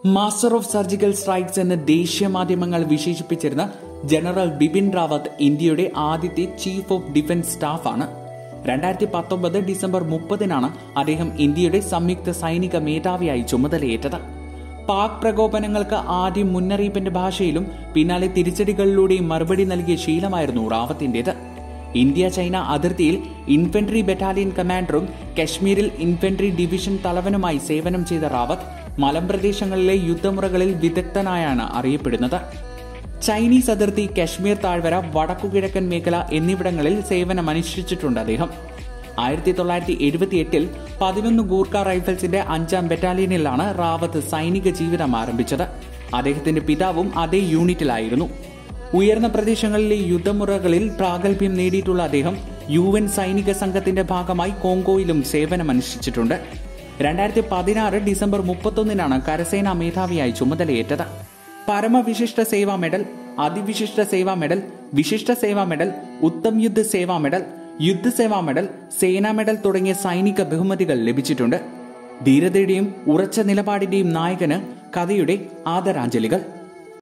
master of surgical strikes എന്ന് ദേശീയ മാധ്യമങ്ങൾ വിശേഷിപ്പിച്ചിരുന്ന ജനറൽ ബിപിൻ റാവത്ത് ഇന്ത്യയുടെ ആദ്യത്തെ ചീഫ് ഓഫ് ഡിഫൻസ് സ്റ്റാഫാണ് രണ്ടായിരത്തി പത്തൊമ്പത് ഡിസംബർ മുപ്പതിനാണ് അദ്ദേഹം ഇന്ത്യയുടെ സംയുക്ത സൈനിക മേധാവിയായി ചുമതലയേറ്റത് പാക് പ്രകോപനങ്ങൾക്ക് ആദ്യം മുന്നറിയിപ്പിന്റെ ഭാഷയിലും പിന്നാലെ തിരിച്ചടികളിലൂടെയും മറുപടി നൽകിയ ശീലമായിരുന്നു റാവത്തിന്റേത് ഇന്ത്യ ചൈന അതിർത്തിയിൽ ഇൻഫൻട്രി ബറ്റാലിയൻ കമാൻഡറും കശ്മീരിൽ ഇൻഫൻട്രി ഡിവിഷൻ തലവനുമായി സേവനം ചെയ്ത റാവത്ത് മലമ്പ്രദേശങ്ങളിലെ യുദ്ധമുറകളിൽ വിദഗ്ധനായാണ് അറിയപ്പെടുന്നത് ചൈനീസ് അതിർത്തി കശ്മീർ താഴ്വര വടക്കുകിഴക്കൻ മേഖല എന്നിവിടങ്ങളിൽ സേവനമനുഷ്ഠിച്ചിട്ടുണ്ട് അദ്ദേഹം ആയിരത്തി തൊള്ളായിരത്തി എഴുപത്തി എട്ടിൽ പതിനൊന്ന് ഗൂർഖ റൈഫിൾസിന്റെ അഞ്ചാം ബറ്റാലിയനിലാണ് റാവത്ത് സൈനിക ജീവിതം ആരംഭിച്ചത് അദ്ദേഹത്തിന്റെ പിതാവും അതേ യൂണിറ്റിലായിരുന്നു ഉയർന്ന പ്രദേശങ്ങളിലെ യുദ്ധമുറകളിൽ പ്രാഗൽഭ്യം നേടിയിട്ടുള്ള അദ്ദേഹം യു എൻ സൈനിക സംഘത്തിന്റെ ഭാഗമായി കോങ്കോയിലും സേവനമനുഷ്ഠിച്ചിട്ടുണ്ട് രണ്ടായിരത്തി പതിനാറ് ഡിസംബർ മുപ്പത്തൊന്നിനാണ് കരസേനാ മേധാവിയായി ചുമതലയേറ്റത് പരമവിശിഷ്ട സേവാ മെഡൽ അതിവിശിഷ്ട സേവാ മെഡൽ വിശിഷ്ട സേവാ medal Uttam Yuddh Seva medal Yuddh Seva medal Sena medal തുടങ്ങിയ സൈനിക ബഹുമതികൾ ലഭിച്ചിട്ടുണ്ട് ധീരതയുടെയും ഉറച്ച നിലപാടിന്റെയും നായകന് കഥയുടെ ആദരാഞ്ജലികൾ